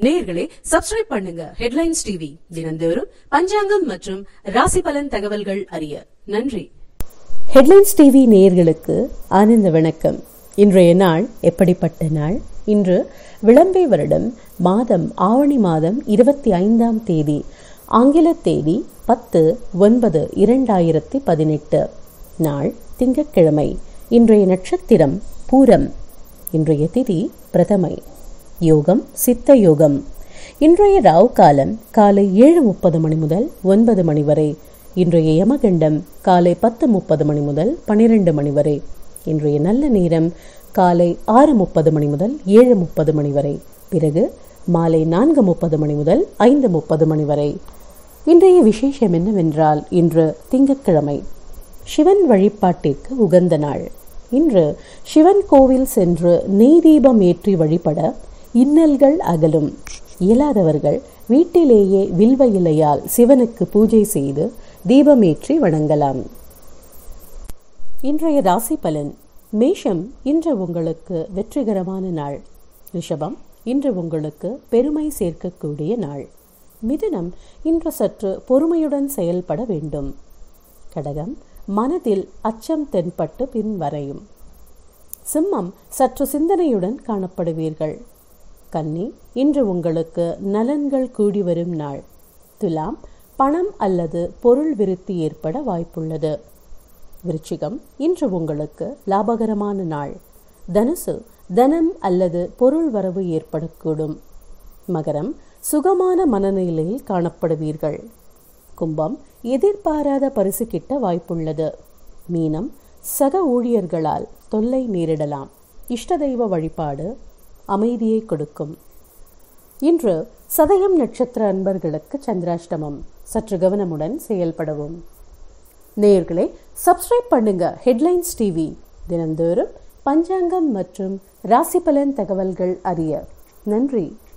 நேயர்களே சப்ஸ்கிரைப் பண்ணுங்க headlines TV தினந்தோறும் பஞ்சாங்கம் மற்றும் ராசி பலன் தகவல்கள் அறிய நன்றி ஹெட்லைன்ஸ் டிவி நேயர்களுக்கு ஆனந்த வணக்கம் இன்றைய நாள் எப்படிப்பட்ட நாள் இன்று விளம்பை வருடம் மாதம் ஆவணி மாதம் இருபத்தி ஐந்தாம் தேதி ஆங்கில தேதி பத்து ஒன்பது இரண்டாயிரத்தி பதினெட்டு நாள் திங்கட்கிழமை இன்றைய நட்சத்திரம் பூரம் இன்றைய திதி பிரதமை யோகம் சித்த யோகம் இன்றைய ராவ் காலம் காலை ஏழு முப்பது மணி முதல் ஒன்பது மணி வரை இன்றைய யமகண்டம் காலை பத்து முப்பது மணி முதல் பனிரெண்டு மணி வரை இன்றைய நல்ல நேரம் காலை ஆறு முப்பது மணி முதல் ஏழு முப்பது மணி வரை பிறகு மாலை நான்கு முப்பது மணி முதல் ஐந்து முப்பது மணி வரை இன்றைய விசேஷம் என்னவென்றால் இன்று திங்கட்கிழமை சிவன் வழிபாட்டிற்கு உகந்த நாள் இன்று சிவன் கோவில் சென்று நெய் தீபம் ஏற்றி வழிபட இன்னல்கள் அகலும் இயலாதவர்கள் வீட்டிலேயே வில்வ இலையால் சிவனுக்கு பூஜை செய்து தீபமேற்றி வணங்கலாம் இன்றைய ராசி பலன் மேஷம் இன்று உங்களுக்கு வெற்றிகரமான நாள் ரிஷபம் இன்று உங்களுக்கு பெருமை சேர்க்கக்கூடிய நாள் மிதுனம் இன்று சற்று பொறுமையுடன் செயல்பட வேண்டும் கடகம் மனதில் அச்சம் தென்பட்டு பின்வரையும் சிம்மம் சற்று சிந்தனையுடன் காணப்படுவீர்கள் கன்னி இன்று உங்களுக்கு நலன்கள் கூடி வரும் நாள் துலாம் பணம் அல்லது பொருள் விருத்தி ஏற்பட வாய்ப்புள்ளது விருச்சிகம் இன்று உங்களுக்கு லாபகரமான நாள் தனுசு தனம் அல்லது பொருள் வரவு ஏற்படக்கூடும் மகரம் சுகமான மனநிலையில் காணப்படுவீர்கள் கும்பம் எதிர்பாராத பரிசு கிட்ட வாய்ப்புள்ளது மீனம் சக ஊழியர்களால் தொல்லை நேரிடலாம் இஷ்ட தெய்வ வழிபாடு அமைதியை கொடுக்கும் இன்று சதயம் நட்சத்திர அன்பர்களுக்கு சந்திராஷ்டமம் சற்று கவனமுடன் செயல்படவும் நேயர்களே சப்ஸ்கிரைப் பண்ணுங்க ஹெட்லைன்ஸ் டிவி தினந்தோறும் பஞ்சாங்கம் மற்றும் ராசி பலன் தகவல்கள் அறிய நன்றி